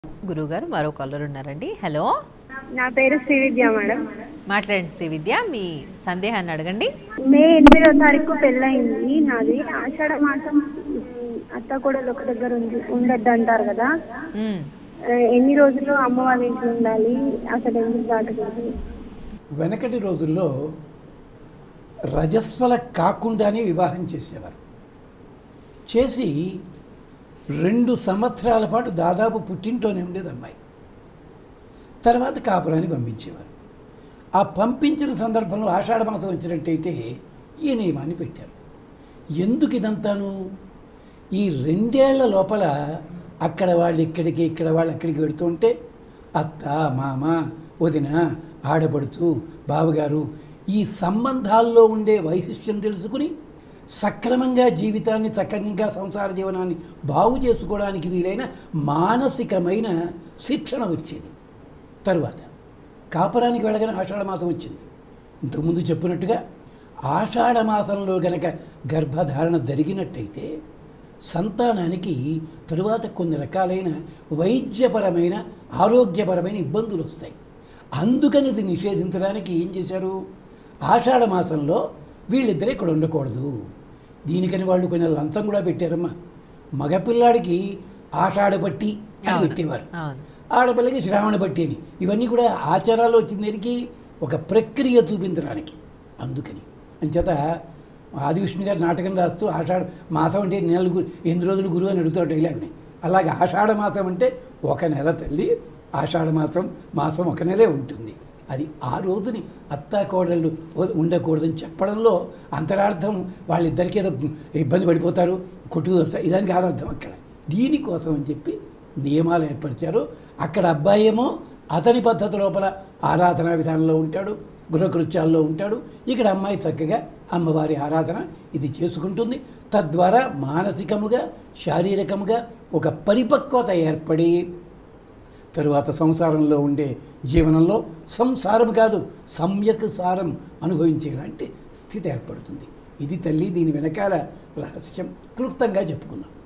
గురువుగారు మరో కాలర్ ఉన్నారండి హలో నా పేరు శ్రీవిద్య మేడం మాట్లాడండి శ్రీ విద్య మీ సందేహాన్ని అడగండి మే ఎనిమిదో తారీఖు పెళ్ళయింది నాది ఆషాఢ మాసం ఉమ్, అత్త కూడా ఒక దగ్గర ఉంది ఉండద్దు అంటారు కదా మ్మ్. ఆ, ఎన్ని రోజులు అమ్మ వాళ్ళ ఇంట్లో ఉండాలి అసలు ఎందుకు దాటకూడదు వెనకటి రోజుల్లో రజస్వల కాకుండానే వివాహం చేసేవారు చేసి రెండు సంవత్సరాల పాటు దాదాపు పుట్టింట్లోనే ఉండేది అమ్మాయి తర్వాత కాపురాన్ని పంపించేవారు ఆ పంపించిన సందర్భంలో ఆషాఢ మాసం వచ్చినట్టయితే ఈ నియమాన్ని పెట్టారు ఎందుకు ఇదంతాను ఈ రెండేళ్ల లోపల అక్కడ వాళ్ళు ఇక్కడికి ఇక్కడ వాళ్ళు అక్కడికి వెడుతూ ఉంటే అత్త మామ వదిన ఆడపడుచు బావగారు ఈ సంబంధాల్లో ఉండే వైశిష్ట్యం తెలుసుకుని సక్రమంగా జీవితాన్ని చక్కగా సంసార జీవనాన్ని బాగు చేసుకోవడానికి వీలైన మానసికమైన శిక్షణ వచ్చేది తరువాత కాపురానికి వెళ్ళగానే ఆషాఢ మాసం వచ్చింది ఇంతకుముందు చెప్పినట్టుగా ఆషాఢ మాసంలో గనక గర్భధారణ జరిగినట్టయితే సంతానానికి తరువాత కొన్ని రకాలైన వైద్యపరమైన ఆరోగ్యపరమైన ఇబ్బందులు వస్తాయి అందుకని ఇది నిషేధించడానికి ఏం చేశారు ఆషాఢ మాసంలో వీళ్ళిద్దరే ఇక్కడ ఉండకూడదు దీనికని వాళ్ళు కొంచెం లంచం కూడా పెట్టారమ్మా మగపిల్లాడికి ఆషాఢ పట్టి అని అవును, పెట్టేవారు అవును. ఆడపిల్లకి శ్రావణ బట్టి అని ఇవన్నీ కూడా ఆచారాలు వచ్చిన దానికి ఒక ప్రక్రియ చూపించడానికి అందుకని అంచేత ఆదివిష్ణు గారు నాటకం రాస్తూ ఆషాఢ మాసం అంటే నెల గు- ఎన్ని రోజులు గురువు అని అడుగుతాడు డైలాగ్ని అలాగే ఆషాఢ మాసం అంటే ఒక నెల తల్లి ఆషాఢ మాసం మాసం ఒక నెలే ఉంటుంది అది ఆ రోజుని అత్తా కోడళ్ళు ఉ- ఉండకూడదని చెప్పడంలో అంతరార్థం వాళ్ళిద్దరికీ ఏదో ఇబ్బంది పడిపోతారు కొట్టుకు వస్తారు ఇదానికి కాదు అర్థం అక్కడ దీనికోసం అని చెప్పి నియమాలు ఏర్పరిచారు అక్కడ అబ్బాయి ఏమో అతని పద్ధతి లోపల ఆరాధనా విధానంలో ఉంటాడు గృహకృత్యాల్లో ఉంటాడు ఇక్కడ అమ్మాయి చక్కగా అమ్మవారి ఆరాధన ఇది చేసుకుంటుంది తద్వారా మానసికముగా శారీరకముగా ఒక పరిపక్వత ఏర్పడి తరువాత సంసారంలో ఉండే జీవనంలో సంసారం కాదు సమ్యక్ సారం అనుభవించేలాంటి స్థితి ఏర్పడుతుంది ఇది తల్లి దీని వెనకాల రహస్యం క్లుప్తంగా చెప్పుకున్నాం